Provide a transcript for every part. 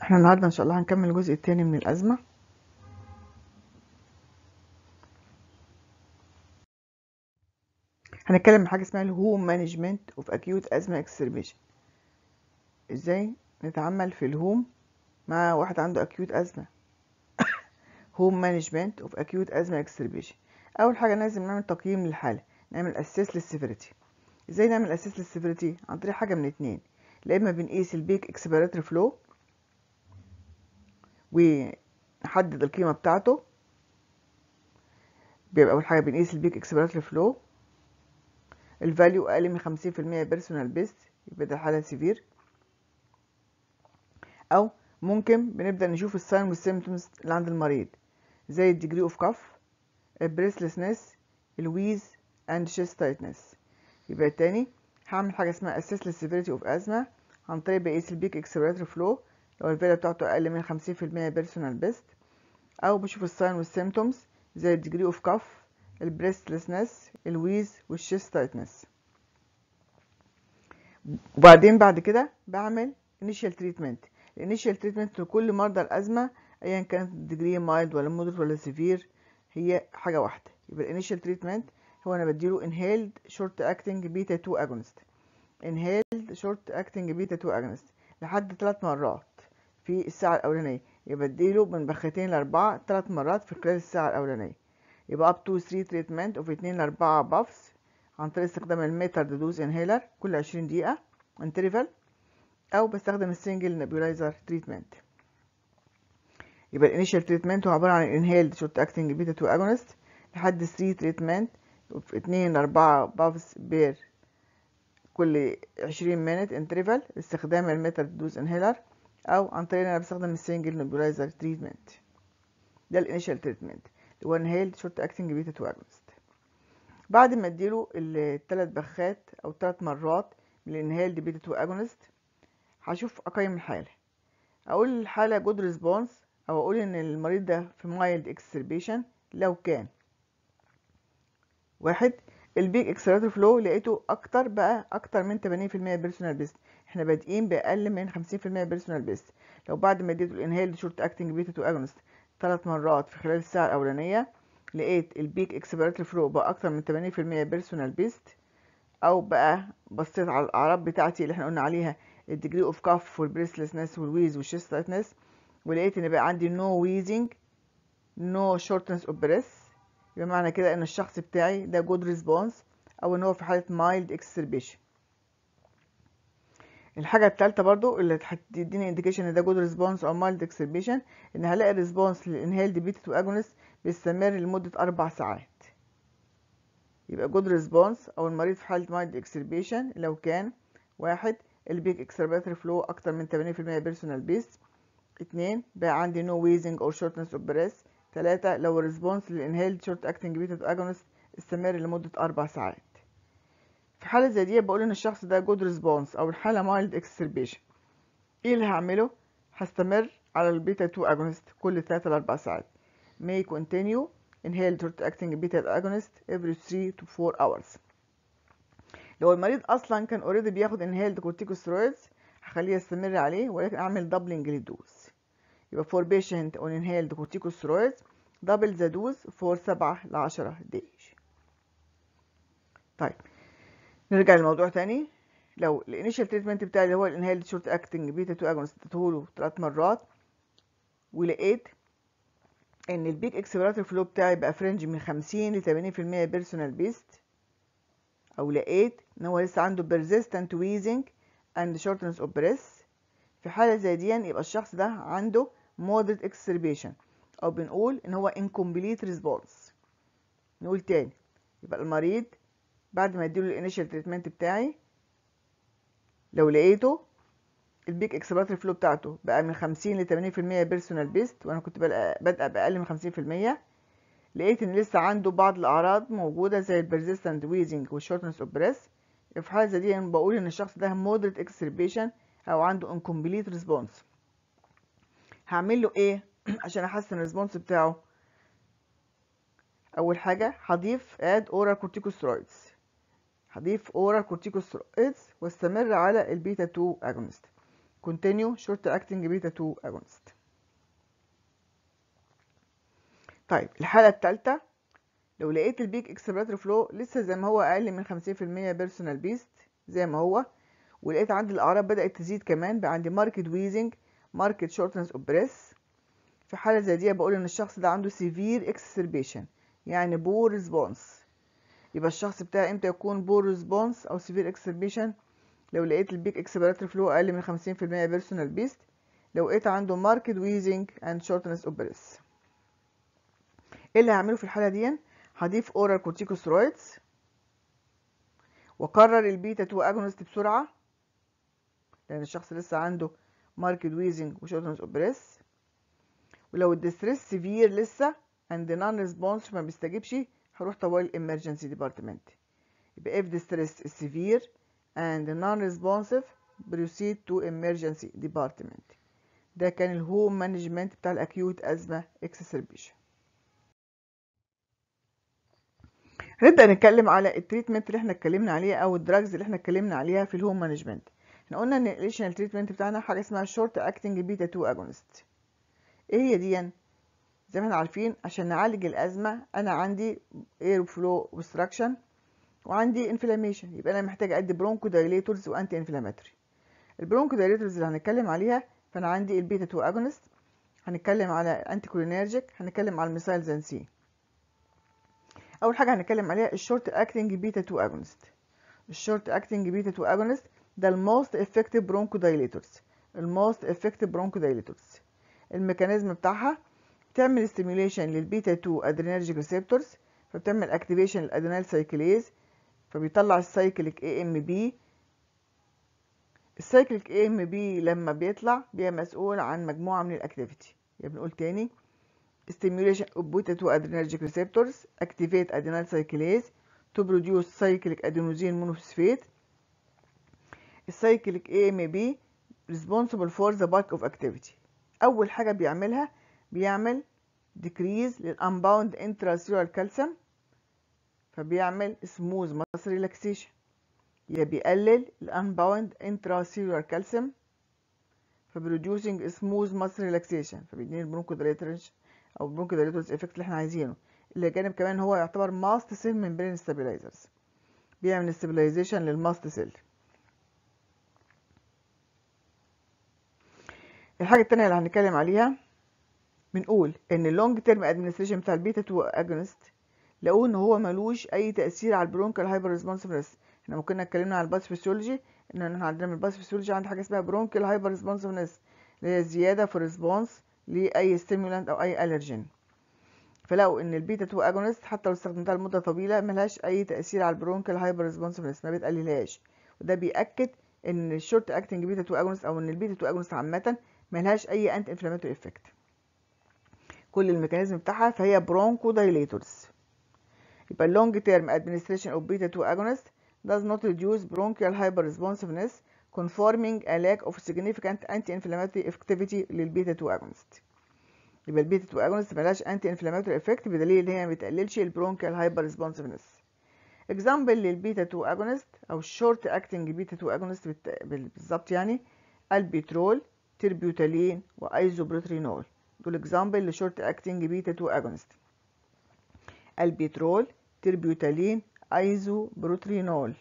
احنا النهارده ان شاء الله هنكمل الجزء الثاني من الازمه هنتكلم عن حاجه اسمها الهوم مانجمنت اوف اكيوت ازمه اكسربيشن ازاي نتعامل في الهوم مع واحد عنده اكيوت ازمه هوم مانجمنت اوف اكيوت ازمه اكسربيشن اول حاجه لازم نعمل تقييم للحاله نعمل اسيس للسيفيريتي ازاي نعمل اسيس للسيفيريتي عن طريق حاجه من اتنين لا اما بنقيس البيك اكسبيراتوري فلو ونحدد القيمة بتاعته بيبقى أول حاجة بنقيس البيك اكسبيراتوري فلو الفاليو أقل من خمسين في المية بيرسونال بيست يبقى ده حالة سيفير أو ممكن بنبدأ نشوف الساين والسيمتومز اللي عند المريض زي الديجري اوف كاف البريسلسنس الويز اند شيست تايتنس يبقى التاني هعمل حاجة اسمها اسيس للسيفيريتي اوف ازمة عن طريق بقيس البيك اكسبيراتوري فلو لو الفاليو بتاعته اقل من خمسين في المية بيرسونال بيست او بشوف الساين والسيمتومز زي الديجري اوف كاف البريستلسنس الويز والشيست تايتنس وبعدين بعد كده بعمل initial treatment الانيشال تريتمنت لكل مرضى الازمه ايا كانت الديجري مايلد ولا مودريت ولا سيفير هي حاجه واحده يبقى الانيشال تريتمنت هو انا بديله inhaled short acting beta 2 agonist inhaled short acting beta 2 agonist لحد ثلاث مرات في الساعة الأولانية يبقى اديله من بختين لأربعة ثلاث مرات في خلال الساعة الأولانية يبقى up to 3 treatment of 2 لأربعة بافس عن طريق استخدام الميترد دوز انهيلر كل 20 دقيقة انترفال أو بستخدم السنجل نبيولايزر تريتمنت يبقى الانيشال تريتمنت هو عبارة عن انهيلد شورت اكتنج بيتا 2 اجونست لحد 3 تريتمنت في 2 لأربعة بافس بير كل 20 مينت انترفال باستخدام الميترد دوز انهيلر او عن طريق انا بستخدم السنجل نبولايزر تريتمنت ده الانيشال تريتمنت اللي هو انهيلد شورت اكتنج بيتا 2 اجونست بعد ما اديله الثلاث بخات او ثلاث مرات من الانهيلد بيتا 2 اجونست هشوف اقيم الحاله اقول الحاله جود ريسبونس او اقول ان المريض ده في مايلد اكسربيشن لو كان واحد البيك اكسلراتور فلو لقيته اكتر بقى اكتر من 80% بيرسونال بيست احنا بادئين باقل من 50% بيرسونال بيست لو بعد ما اديته الانهيلد شورت اكتنج بيتا 2 اجونست ثلاث مرات في خلال الساعه الاولانيه لقيت البيك اكسبيراتوري فلو بقى اكتر من 80% بيرسونال بيست او بقى بصيت على الاعراض بتاعتي اللي احنا قلنا عليها الديجري اوف كاف والبريسلسنس والويز والشيست تايتنس ولقيت ان بقى عندي نو ويزنج نو شورتنس اوف بريس يبقى معنى كده ان الشخص بتاعي ده جود ريسبونس او ان هو في حاله مايلد اكسربيشن الحاجه الثالثه برضو اللي هتديني انديكيشن ان ده جود ريسبونس او مايلد اكسربيشن ان هلاقي الريسبونس للانهيلد بيتا 2 اجونست بيستمر لمده اربع ساعات يبقى جود ريسبونس او المريض في حاله مايلد اكسربيشن لو كان واحد البيك اكسرباتوري فلو اكتر من 80% بيرسونال بيس اتنين بقى عندي نو ويزنج او شورتنس اوف بريس تلاتة لو الريسبونس للانهيلد شورت اكتنج بيتا اجونست استمر لمدة أربع ساعات في حالة زي دي بقول إن الشخص ده جود ريسبونس أو الحالة مايلد اكسربيشن إيه اللي هعمله؟ هستمر على البيتا 2 اجونست كل 3 ل 4 ساعات may continue inhaled short acting beta agonist every 3 to 4 hours لو المريض أصلا كان اوريدي بياخد inhaled corticosteroids هخليه يستمر عليه ولكن أعمل doubling للدوز يبقى for patient on inhaled corticosteroids double the dose for 7 ل 10 days طيب نرجع للموضوع تاني لو الانيشال تريتمنت بتاعي اللي هو الانهيلد شورت اكتنج بيتا 2 اجونست اديتهوله ثلاث مرات ولقيت ان البيك اكسبيراتوري فلو بتاعي بقى فرنج من 50 ل 80% بيرسونال بيست او لقيت ان هو لسه عنده persistent wheezing and shortness of breath في حالة زي دي يبقى الشخص ده عنده moderate exacerbation أو بنقول إن هو incomplete response نقول تاني يبقى المريض بعد ما اديله الانيشال تريتمنت بتاعي لو لقيته البيك اكسبيراتوري فلو بتاعته بقى من 50 ل 80% بيرسونال بيست وانا كنت بادئه باقل من 50% لقيت ان لسه عنده بعض الاعراض موجوده زي البرزيستنت ويزنج والشورتنس اوف بريس في حاله زي دي بقول ان الشخص ده مودريت اكسربيشن او عنده incomplete ريسبونس هعمل له ايه عشان احسن الريسبونس بتاعه اول حاجه هضيف اد اورال كورتيكوسترويدز هضيف اورال كورتيكوسترويدز واستمر على البيتا 2 اجونست continue short acting beta 2 agonist طيب الحالة الثالثة لو لقيت البيك اكسبراتوري فلو لسه زي ما هو اقل من 50% بيرسونال بيست زي ما هو ولقيت عندي الاعراض بدات تزيد كمان بقى عندي ماركت ويزنج ماركت شورتنس اوف بريس في حاله زي دي بقول ان الشخص ده عنده سيفير اكسسربيشن يعني بور ريسبونس يبقى الشخص بتاعي امتى يكون بور ريسبونس او سيفير اكسسربيشن لو لقيت البيك اكسبراتوري فلو اقل من 50% بيرسونال بيست لو لقيت عنده ماركت ويزنج اند شورتنس اوف بريس ايه اللي هعمله في الحاله دي هضيف اورال كورتيكوسترويدز واكرر البيتا 2 اجونست بسرعه لان الشخص لسه عنده ماركت ويزنج وشورتنس اوف بريس ولو الديستريس سيفير لسه اند نون ريسبونس ما بيستجيبش هروح طوال الامرجنسي ديبارتمنت يبقى if distress is severe and non-responsive proceed to emergency department ده كان الهوم مانجمنت بتاع الاكيوت ازمه اكسسربيشن هنبدا نتكلم على التريتمنت اللي احنا اتكلمنا عليها او الدراجز اللي احنا اتكلمنا عليها في الهوم مانجمنت احنا قلنا ان الانيشال تريتمنت بتاعنا حاجه اسمها شورت اكتنج بيتا 2 اجونست ايه هي دي زي ما احنا عارفين عشان نعالج الازمه انا عندي اير فلو اوبستراكشن وعندي انفلاميشن يبقى انا محتاج ادي برونكو دايليتورز وانتي انفلاماتوري البرونكو دايليتورز اللي هنتكلم عليها فانا عندي البيتا 2 اجونست هنتكلم على انتي كولينرجيك هنتكلم على الميثايل زانسين اول حاجه هنتكلم عليها الشورت اكتنج بيتا 2 اجونست الشورت اكتنج بيتا 2 اجونست ده الموست افكتيف برونكو دايليتورز الموست افكتيف برونكو دايليتورز الميكانيزم بتاعها بتعمل ستيميوليشن للبيتا 2 ادرينرجيك ريسبتورز فبتعمل اكتيفيشن للادرينال سايكليز فبيطلع السايكليك اي ام بي السايكليك اي ام بي لما بيطلع بيبقى مسؤول عن مجموعه من الاكتيفيتي يبقى بنقول تاني stimulation of beta 2 adrenergic receptors activate adenyl cyclase to produce cyclic adenosine monophosphate السايكليك AMP responsible for the bulk of activity أول حاجة بيعملها بيعمل decrease للunbound intracellular calcium فبيعمل smooth muscle relaxation يبقى بيقلل الunbound intracellular calcium فبروديوسنج smooth muscle relaxation فبيديني البرونكودايليترز او البرونكودايليترز افكت اللي احنا عايزينه اللي جانب كمان هو يعتبر ماست سيل ممبرين ستابيلايزرز بيعمل ستابيلايزيشن للماست سيل الحاجة التانية اللي هنتكلم عليها بنقول ان اللونج تيرم ادمنستريشن بتاع البيتا 2 اجونست لقوه ان هو ملوش اي تاثير على البرونكال هايبر ريسبونسفنس احنا ممكن اتكلمنا على الباس فيسيولوجي ان احنا عندنا من الباس فيسيولوجي عندي حاجه اسمها برونكال هايبر ريسبونسفنس اللي هي زياده في الريسبونس لاي ستيمولانت او اي الرجين فلقوا ان البيتا 2 اجونست حتى لو استخدمتها لمده طويله ملهاش اي تاثير على البرونكال هايبر ريسبونسفنس ما بتقللهاش وده بياكد ان الشورت اكتنج بيتا 2 اجونست او ان البيتا 2 اجونست عامه ملهاش اي انتي انفلاماتوري افكت كل الميكانيزم بتاعها فهي برونكو دايليتورز يبقى long term administration of beta 2 agonist does not reduce bronchial hyperresponsiveness conforming a lack of significant anti-inflammatory activity للبيتا 2 agonist يبقى البيتا 2 agonist ملهاش anti-inflammatory effect بدليل ان هي ما بتقللش البرونكيال hyperresponsiveness example للبيتا 2 agonist او short acting بيتا 2 agonist بالظبط يعني البيترول تربيوتالين وايزوبروترينول دول اكزامبل لشورت اكتنج بيتا 2 اجونست البيترول تربيوتالين ايزوبروترينول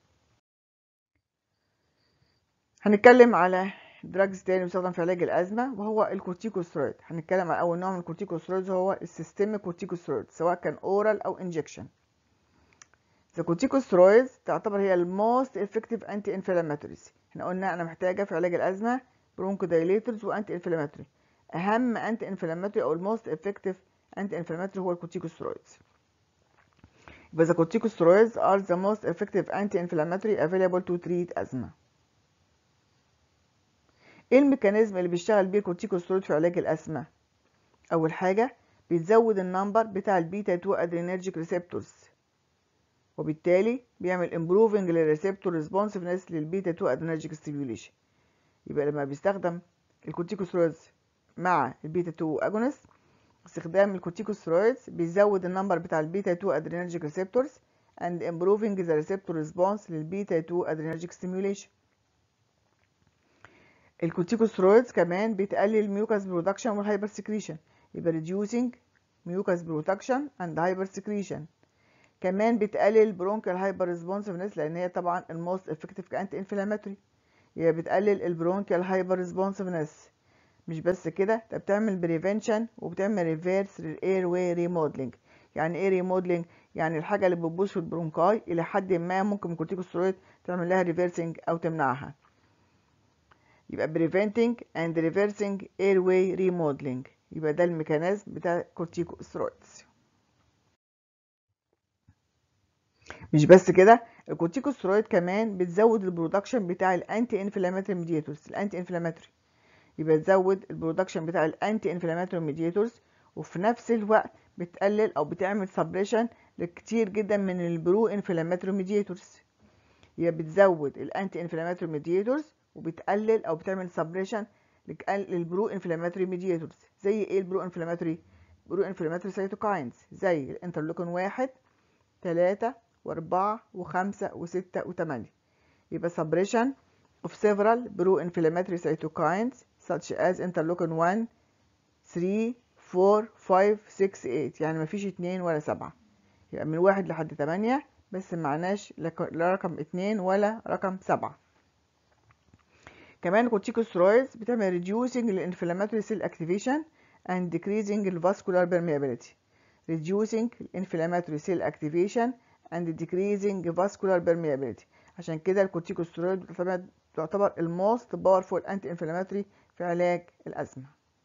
هنتكلم على دراجز تاني بيستخدم في علاج الازمه وهو الكورتيكوسترويد هنتكلم على اول نوع من الكورتيكوسترويد هو السيستميك كورتيكوسترويد سواء كان اورال او انجكشن The corticosteroids تعتبر هي الموست effective anti inflammatories احنا قلنا انا محتاجه في علاج الازمه برونكودايليترز وانتي انفلاماتوري اهم انتي انفلاماتوري او الموست افكتيف انتي انفلاماتوري هو الكورتيكوسترويدز يبقى the corticosteroids are the most effective anti-inflammatory available to treat asthma ايه الميكانيزم اللي بيشتغل بيه الكورتيكوسترويد في علاج الاسمة اول حاجة بيزود النمبر بتاع البيتا 2 ادرينرجيك ريسبتورز وبالتالي بيعمل improving للريسبتور ريسبونسفنس للبيتا 2 ادرينرجيك ستيميوليشن يبقى لما بيستخدم الكورتيكوسترويدز مع البيتا 2 اجونست استخدام الكورتيكوسترويدز بيزود النمبر بتاع البيتا 2 ادرينرجيك ريسبتورز and improving the receptor response للبيتا 2 adrenergic stimulation الكورتيكوسترويدز كمان بتقلل الميوكاس برودكشن والهايبر سكريشن يبقى reducing mucus production and hyper secretion كمان بتقلل برونكال هايبر ريسبونسفنس لان هي طبعا الموست افكتيف كانتي انفلاماتوري هي بتقلل البرونكال هايبر ريسبونسفنس مش بس كده ده بتعمل بريفنشن وبتعمل ريفيرس للاير واي ريموديلنج يعني ايه ريموديلنج يعني الحاجه اللي بتبوظ في البرونكاي الى حد ما ممكن الكورتيكوسترويد تعمل لها ريفيرسنج او تمنعها يبقى preventing and reversing airway remodeling يبقى ده الميكانيزم بتاع الكورتيكوسترويدز مش بس كده الكورتيكوسترويد كمان بتزود البرودكشن بتاع الانتي انفلاماتوري ميدياتورز الانتي انفلاماتوري يبقى تزود البرودكشن بتاع الانتي انفلاماتوري ميدياتورز وفي نفس الوقت بتقلل او بتعمل سبريشن لكتير جدا من البرو انفلاماتوري ميدياتورز هي بتزود الانتي انفلاماتوري ميدياتورز وبتقلل او بتعمل سبريشن للبرو انفلاماتوري ميدياتورز زي ايه البرو انفلاماتوري برو انفلاماتوري سيتوكاينز زي الانترلوكين واحد تلاتة واربعة وخمسة وستة وتمانية يبقى suppression of several pro-inflammatory cytokines such as interleukin 1 3 4 5 6 8 يعني مفيش اتنين ولا سبعة يبقى من واحد لحد تمانية بس معناش لا رقم اتنين ولا رقم سبعة كمان corticosteroids بتعمل reducing الانفلاماتوري cell activation and decreasing الفاسكولار permeability reducing الانفلاماتوري cell activation and decreasing vascular permeability عشان كده الكورتيكوستيرويد تعتبر الموست باورفول انتي انفلاماتوري في علاج الازمه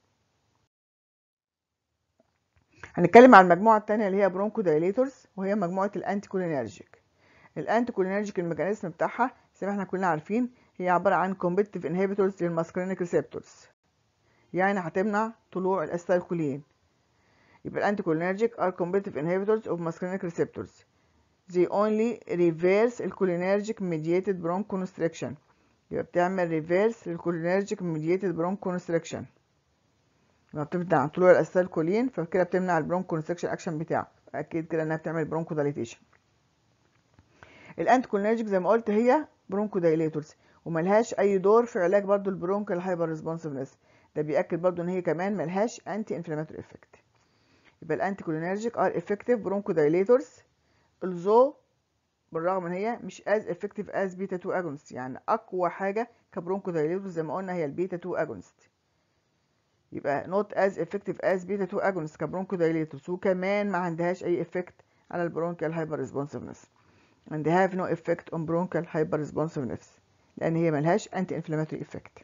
هنتكلم عن المجموعه الثانيه اللي هي برونكو دايليتورز وهي مجموعه الانتي كولينرجيك الانتي كولينرجيك الميكانيزم بتاعها زي ما احنا كلنا عارفين هي عباره عن كومبيتيف انهبيتورز للماسكرينيك ريسبتورز يعني هتمنع طلوع الاستايكولين يبقى الانتي كولينرجيك are competitive inhibitors of muscarinic receptors they only reverse الكولينرجيك mediated bronchoconstriction يبقى بتعمل reverse للكولينرجيك mediated bronchoconstriction يبقى بتمنع طلوع الاستالكولين فكده بتمنع البرونكونستريكشن اكشن بتاعه اكيد كده انها بتعمل برونكو دايليتيشن الانتي كولينرجيك زي ما قلت هي برونكو دايليتورز وملهاش اي دور في علاج برضو البرونكال هايبر ريسبونسفنس ده بيأكد برضو ان هي كمان ملهاش انتي انفلاماتوري افكت يبقى الانتي كولينرجيك ار افكتيف برونكو دايليتورز although بالرغم ان هي مش as effective as beta 2 agonist يعني اقوى حاجه كبرونكو دايليتورز زي ما قلنا هي البيتا 2 agonist يبقى not as effective as beta 2 agonist كبرونكو دايليتورز وكمان ما عندهاش اي effect على البرونكال هايبر responsiveness and they have no effect on bronchial hyper responsiveness لان هي ملهاش anti inflammatory effect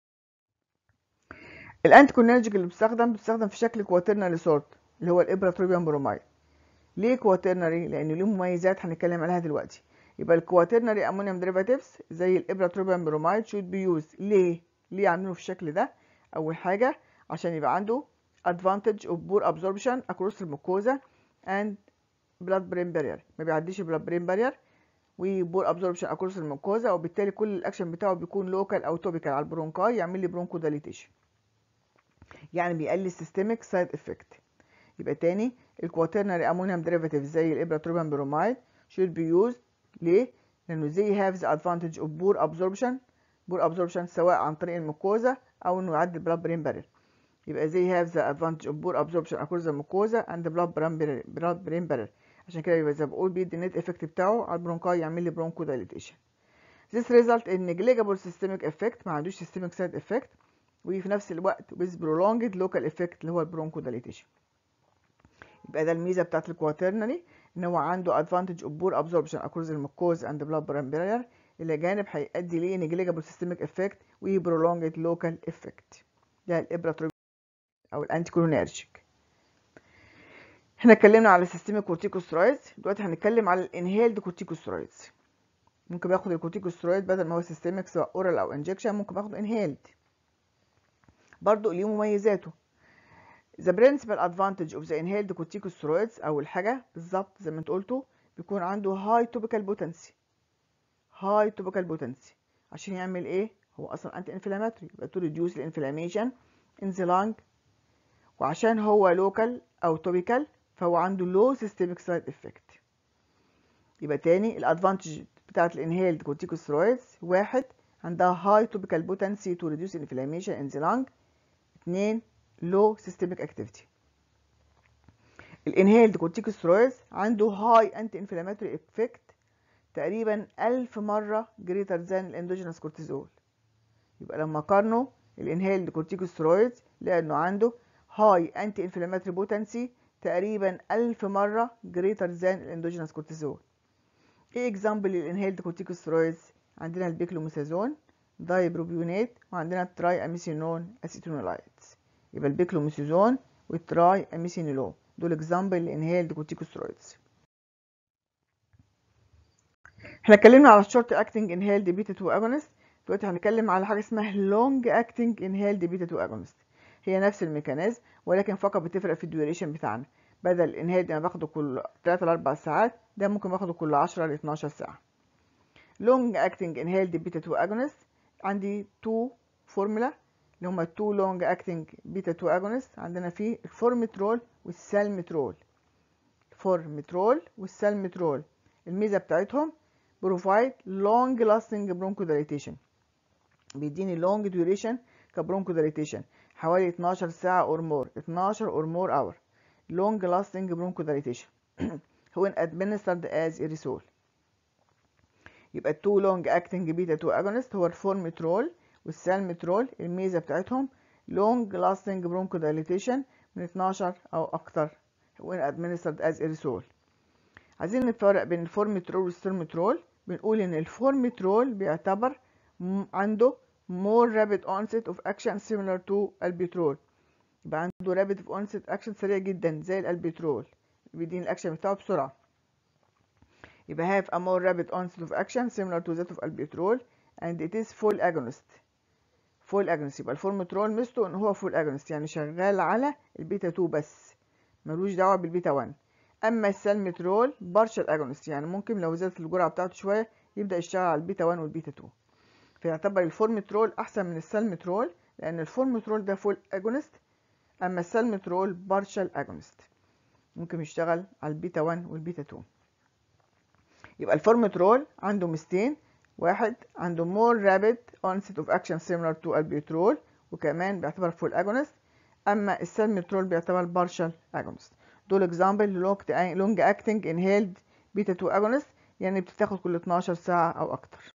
الانتي كولينرجيك اللي بتستخدم بتستخدم في شكل كواترنالي سورت اللي هو الابراتروبيوم برومايد ليه كواترنري لان له مميزات هنتكلم عليها دلوقتي يبقى الكواترنري امونيوم ديريفاتيفز زي الابراتروبيوم برومايد شود بي يوز ليه ليه عاملينه في الشكل ده اول حاجه عشان يبقى عنده advantage of poor absorption across الميكوزا and blood brain barrier ما بيعديش البلاد برين بارير وبور ابزوربشن اكروس الميكوزا وبالتالي كل الاكشن بتاعه بيكون لوكال او توبيكال على البرونكاي يعمل لي برونكو دايليتيشن يعني بيقلل سيستميك سايد افكت يبقى تاني الكواترنري امونيوم ديريفاتيف زي الابراتروبيوم برومايد should be used ليه لانه زي have the advantage of poor absorption poor absorption سواء عن طريق الميكوزا او انه يعدي البلاد برين بارير يبقى زي have the advantage of poor absorption across the mucosa and the blood brain barrier blood brain barrier عشان كده يبقى زي ما بقول بيدي النت افكت بتاعه على البرونكاي يعمل لي برونكو دايليتيشن this result in negligible systemic effect ما عندوش systemic side effect وفي نفس الوقت with prolonged local effect اللي هو البرونكو دايليتيشن يبقى ده الميزه بتاعت الكواترنري ان هو عنده advantage of poor absorption across the mucosa and the blood brain barrier الى جانب هيؤدي ليه negligible systemic effect و prolonged local effect ده الابراتروبيوم او الانتي كولينرجيك احنا اتكلمنا على السيستميك كورتيكوسترويدز دلوقتي هنتكلم على الانهيلد كورتيكوسترويدز ممكن باخد الكورتيكوسترويد بدل ما هو سيستميك سواء اورال او انجكشن ممكن باخده انهيلد برضه ليه مميزاته the principal advantage of the inhaled corticosteroids اول حاجه بالظبط زي ما انت قلتوا بيكون عنده high topical potency high topical potency عشان يعمل ايه هو اصلا انتي انفلاماتوري يبقى to reduce the inflammation in the lung وعشان هو local او topical فهو عنده low systemic side effect يبقى تاني الادفانتج بتاعت الانهيلد كورتيكوسترويدز واحد عندها high topical potency to reduce inflammation in the lung 2 low systemic activity الانهيلد corticosteroids عنده high anti inflammatory effect تقريبا 1000 مرة greater than الاندوجينوس كورتيزول يبقى لما قارنوا الانهيلد corticosteroids لانه عنده high anti inflammatory potency تقريبا 1000 مرة greater than الاندوجينوس كورتيزول ايه اكزامبل للانهيلد corticosteroids عندنا البيكلوميثازون دايبروبيونات وعندنا التراي اميسينون اسيتونولايتس يبقى البيكلوميثازون والتراي اميسينولون دول اكزامبل لانهيلد كورتيكوسترويدز احنا اتكلمنا على الشورت اكتنج انهيلد بيتا 2 اجونست دلوقتي هنتكلم على حاجه اسمها لونج اكتنج انهيلد بيتا 2 اجونست هي نفس الميكانيزم ولكن فقط بتفرق في الديوريشن بتاعنا بدل انهيلد انا باخده كل 3 ل 4 ساعات ده ممكن باخده كل 10 ل 12 ساعه لونج اكتنج انهيلد بيتا 2 اجونست عندي 2 فورمولا اللي هما 2 لونج اكتنج بيتا 2 اجونست عندنا فيه الفورميترول والسالمترول الفورميترول والسالمترول الميزه بتاعتهم بروفايد لونج لاستنج برونكو دايليتيشن بيديني لونج ديوريشن كبرونكو دايليتيشن حوالي 12 ساعه اور مور 12 اور مور اور لونج لاستنج برونكو دايليتيشن هو administered as aerosol يبقى التو لونج اكتنج بيتا 2 اجونست هو الفورميترول والسالمترول الميزه بتاعتهم لونج لاستنج برونكو دايليتيشن من 12 او اكتر when administered as aerosol عايزين نفرق بين الفورميترول والسيرمترول بنقول ان الفورميترول بيعتبر عنده more rapid onset of action similar to البترول يبقى عنده rapid of onset action سريع جدا زي الالبترول بيديني الاكشن بتاعه بسرعه يبقى have a more rapid onset of action similar to that of البترول and it is full agonist full agonist يبقى الفورمترول ميزته ان هو full agonist يعني شغال على البيتا 2 بس ملوش دعوه بالبيتا 1 اما السالمترول بارشل اجونست يعني ممكن لو زادت الجرعه بتاعته شويه يبدا يشتغل على البيتا 1 والبيتا 2 فيعتبر الفورمترول احسن من السالمترول لان الفورمترول ده فول اجونست اما السالمترول بارشل اجونست ممكن يشتغل على البيتا 1 والبيتا 2 يبقى الفورمترول عنده ميزتين واحد عنده more rapid onset of action similar to البترول وكمان بيعتبر full agonist اما السالمترول بيعتبر partial agonist دول اكزامبل لونج اكتنج انهيلد بيتا 2 اجونست يعني بتتاخد كل 12 ساعه او اكتر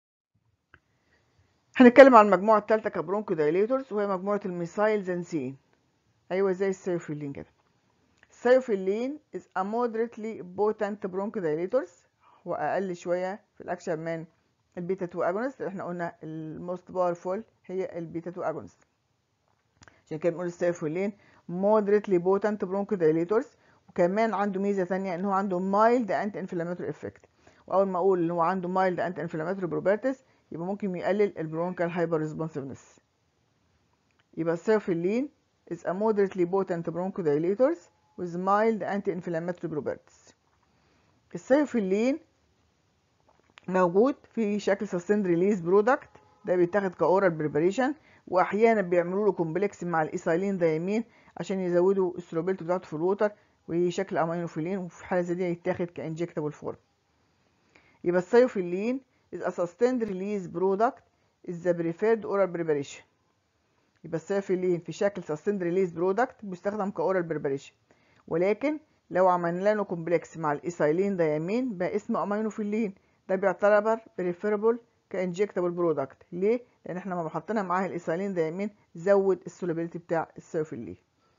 هنتكلم عن المجموعه الثالثه كبرونكو دايليتورز وهي مجموعه الميثايلزنسين ايوه زي السيوفيلين كده السيوفيلين is a moderately potent bronchodilators هو اقل شويه في الاكشن من البيتا 2 اجونست اللي احنا قلنا الموست باورفول هي البيتا 2 اجونست عشان كده بنقول السيوفيلين moderately potent bronchodilators وكمان عنده ميزه ثانيه ان هو عنده mild anti inflammatory effect واول ما اقول ان هو عنده mild anti inflammatory properties يبقى ممكن يقلل البرونكال هايبر ريسبونسفنس يبقى السيرفيلين is a moderately potent bronchodilators with mild anti-inflammatory properties السيرفيلين موجود في شكل sustained release product ده بيتاخد كاورال بريباريشن واحيانا بيعملوا له كومبلكس مع الايثايلين دايمين عشان يزودوا السولوبيلتي بتاعته في الووتر وشكل امينوفيلين وفي حاله زي دي يتاخد كانجكتابل فورم يبقى السيوفيلين is a sustained release product is the preferred oral preparation يبقى السيوفيلين في شكل sustained release product بيستخدم كاورال بريباريشن ولكن لو عملنا له كومبلكس مع الايثايلين دايمين بقى اسمه امينوفيلين ده بيعتبر preferable كانجكتابل برودكت ليه لان احنا لما حطينا معاه الايثايلين دايمين زود السولوبيليتي بتاع السيرفيلين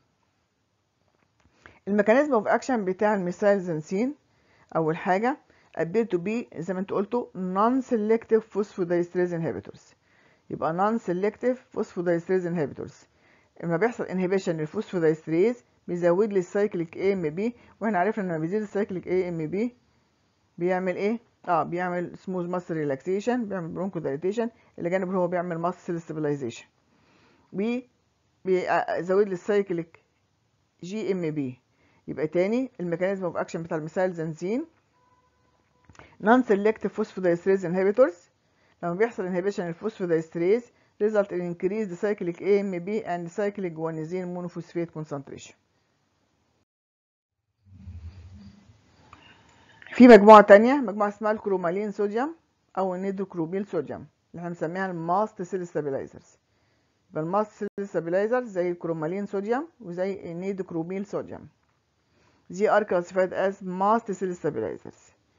الميكانيزم اوف اكشن بتاع الميثايلزنسين اول حاجه appear to be زي ما انت قلتوا non selective phosphodiesterase inhibitors يبقى non selective phosphodiesterase inhibitors لما بيحصل inhibition للفوسفودايستريز بيزود لي السايكليك اي ام بي واحنا عرفنا لما بيزيد السايكليك اي ام بي بيعمل ايه اه بيعمل سموث ماسل ريلاكسيشن بيعمل برونكو دايليتيشن الى جانب هو بيعمل ماسل ستابلايزيشن بي بيزود لي السايكليك جي ام بي يبقى تاني الميكانيزم اوف اكشن بتاع الميثايلزنزين نون سيلكتيف phosphodiesterase inhibitors لما بيحصل inhibition الفوسفودايستريز result in increased cyclic AMP and cyclic guanosine monophosphate concentration في مجموعة تانية مجموعة اسمها الكرومالين صوديوم أو النيدروكروميل صوديوم اللي احنا بنسميها الماست سيل ستابيلايزرز يبقى الماست سيل ستابيلايزرز زي الكرومالين صوديوم وزي النيدوكروميل صوديوم They are classified as mast cell stabilizers.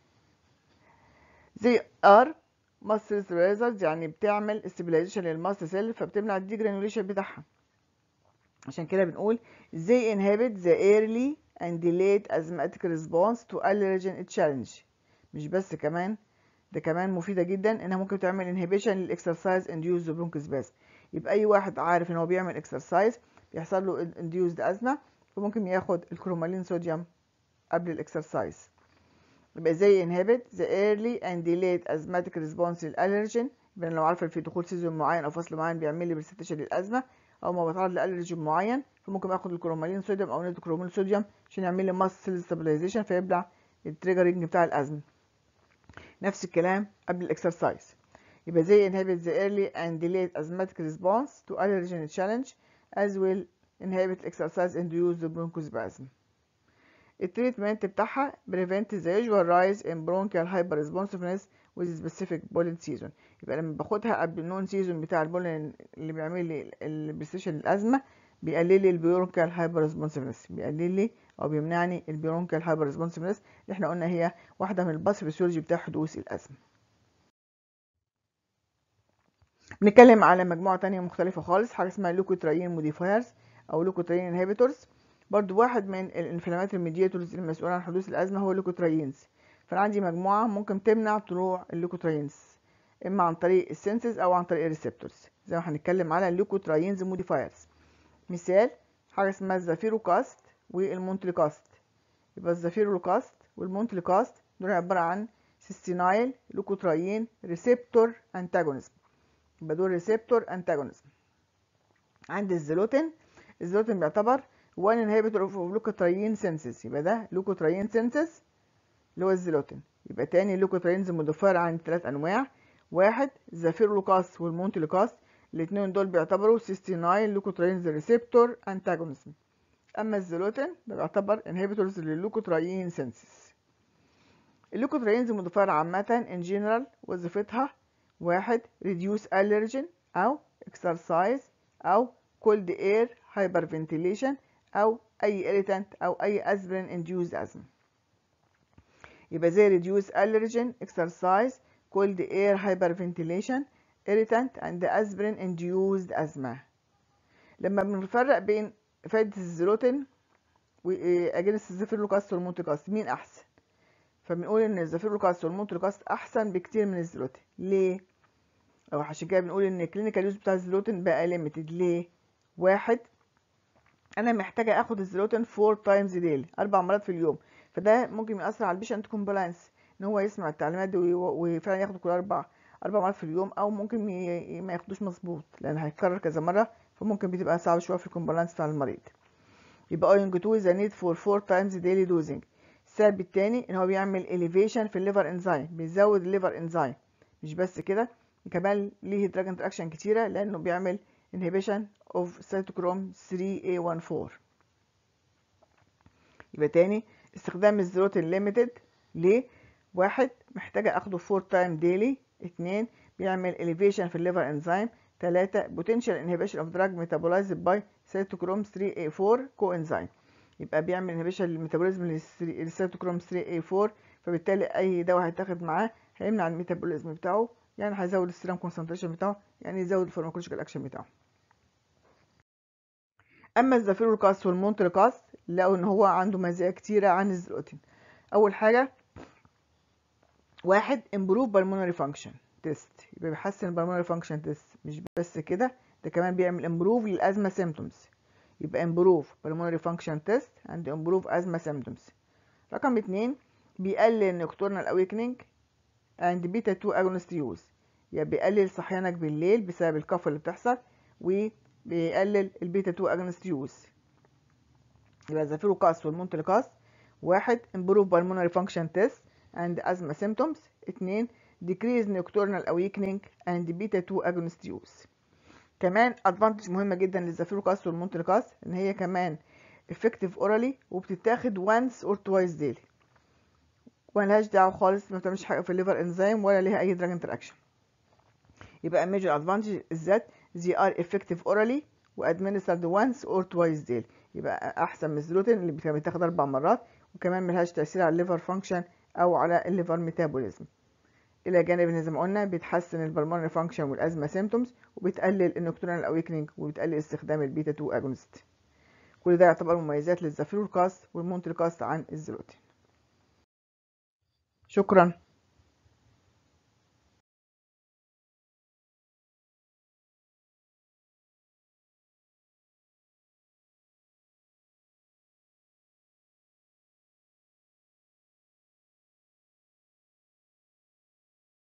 They are mast cell stabilizers يعني بتعمل stabilization للماست سيل فبتمنع الديجرانيوليشن بتاعها. عشان كده بنقول they inhibit the early and delayed asthmatic response to allergen challenge. مش بس كمان ده كمان مفيدة جدا انها ممكن تعمل inhibition للاكسرسايز induced bronchospasm. يبقى اي واحد عارف ان هو بيعمل اكسرسايز بيحصل له induced asthma فممكن ياخد الكرومالين صوديوم قبل الاكسرسايز يبقى زي انهبت the early and delayed asthmatic response للالرجين يبقى لو عارفه في دخول سيزون معين او فصل معين بيعمل لي برستيشن للازمه او ما بتعرض لالرجين معين فممكن اخد الكرومالين صوديوم او نيتروكروميل صوديوم عشان يعمل لي ماست سيل ستابلايزيشن فيبلع التريجرنج بتاع الازمه نفس الكلام قبل الاكسرسايز يبقى زي inhibit the early and delayed asthmatic response to allergen challenge as well inhibit exercise induced bronchospasm التريتمنت بتاعها prevent the usual rise in bronchial hyperresponsiveness with specific pollen season يبقى لما باخدها قبل النون سيزون بتاع البولن اللي بيعمل لي البريستيشن الازمه بيقلل لي البيورونكال هايبرسبونسفنس بيقلل لي او بيمنعني البيورونكال هايبرسبونسفنس اللي احنا قلنا هي واحده من الباثوفيسيولوجي بتاع حدوث الازمه بنتكلم على مجموعه تانية مختلفه خالص حاجه اسمها لوكوتراين موديفايرز او لوكوتراين انهبيتورز برضو واحد من الانفلامات الميدياتورز المسؤول عن حدوث الازمه هو اللوكوتراينز فانا عندي مجموعه ممكن تمنع طلوع اللوكوتراينز اما عن طريق السنسز او عن طريق الريسبتورز زي ما هنتكلم على اللوكوتراينز موديفايرز مثال حاجه اسمها الزافيروكاست والمونتليكاست يبقى الزافيروكاست والمونتليكاست دول عباره عن سيستينايل لوكوتراين ريسبتور انتاجونيزم يبقى دول ريسبتور انتاجونيزم عند الزلوتين الزلوتين بيعتبر one inhibitor of leukotriene synthesis يبقى ده leukotriene synthesis اللي هو الزلوتين يبقى تاني اللوكوترينز موديفاير عن ثلاث انواع واحد زافيرلوكاس والمونتلوكاس الاثنين دول بيعتبروا سيستينايل لوكوترينز ريسبتور انتاجونيزم اما الزلوتين ده بيعتبر انهبيتورز لللوكوتراين سينسيس اللوكوترينز موديفاير عامة ان جنرال وظيفتها واحد reduce allergen او exercise او cold air hyperventilation او اي irritant او اي aspirin induced asthma يبقى زي reduce allergen exercise cold air hyperventilation irritant and aspirin induced asthma لما بنفرق بين فايدة الزيروتين واجنس الزفيرلوكاست والمونتلوكاست مين احسن فبنقول ان الزفيرلوكاست والمونتلوكاست احسن بكتير من الزيروتين ليه او عشان كده بنقول ان الكلينيكال يوز بتاع الزيروتين بقى ليميتد ليه واحد انا محتاجه اخد الزيروتين 4 تايمز ديلي اربع مرات في اليوم فده ممكن ياثر على البيشنت كومبلاينس ان هو يسمع التعليمات دي وفعلا ياخد كل اربع اربع مرات في اليوم او ممكن ما ياخدوش مظبوط لان هيتكرر كذا مره فممكن بتبقى صعب شويه في الكومبلاينس بتاع المريض يبقى owing to the need for 4 times daily dosing السبب التاني ان هو بيعمل elevation في الليفر انزيم بيزود الليفر انزيم مش بس كده كمان ليه دراج انتراكشن كتيره لانه بيعمل inhibition of cytochrome 3A14 يبقى تاني استخدام الزيروتين ليميتد ليه واحد محتاجة اخده 4 تايم ديلي اتنين بيعمل elevation في الليفر انزيم تلاتة potential inhibition of drug metabolized by cytochrome 3A4 coenzyme يبقى بيعمل inhibition للميتابوليزم للسيتوكروم 3A4 فبالتالي اي دواء هيتاخد معاه هيمنع الميتابوليزم بتاعه يعني هيزود السيرم كونسنتريشن بتاعه يعني يزود الفارماكولوجيكال اكشن بتاعه اما الزافيرولكاست والمونتركاست لقوا ان هو عنده مزايا كتيره عن الزيروتين اول حاجه واحد improve pulmonary function test يبقى بيحسن البلمونري فانكشن تيست مش بس كده ده كمان بيعمل امبروف للازمه سيمتومز يبقى امبروف pulmonary function test and improve asthma symptoms رقم اتنين بيقلل nocturnal awakening and beta 2 agonist use يعني بيقلل صحيانك بالليل بسبب الكف اللي بتحصل وبيقلل البيتا 2 agonist use يبقى زافيروكاس والمونتلكاس واحد improve pulmonary function test and asthma symptoms اتنين decrease nocturnal awakening and beta 2 agonist use كمان advantage مهمة جدا للزافيروكاس والمونتلكاس ان هي كمان effective orally وبتتاخد once or twice daily وملهاش دعوة خالص ما بتعملش حاجة في الليفر انزيم ولا ليها اي دراج انتراكشن يبقى major advantage is that they are effective orally و administered once or twice daily يبقى احسن من الزلوتين اللي بتاخد اربع مرات وكمان ملهاش تاثير على الليفر فانكشن او على الليفر ميتابوليزم الى جانب ان زي ما قلنا بتحسن البلمونري فانكشن والازمه سيمتومز وبتقلل النكتورال اويكنينج وبتقلل استخدام البيتا 2 اجونست كل ده يعتبر مميزات للزافلور كاست والمونتري كاست عن الزلوتين شكرا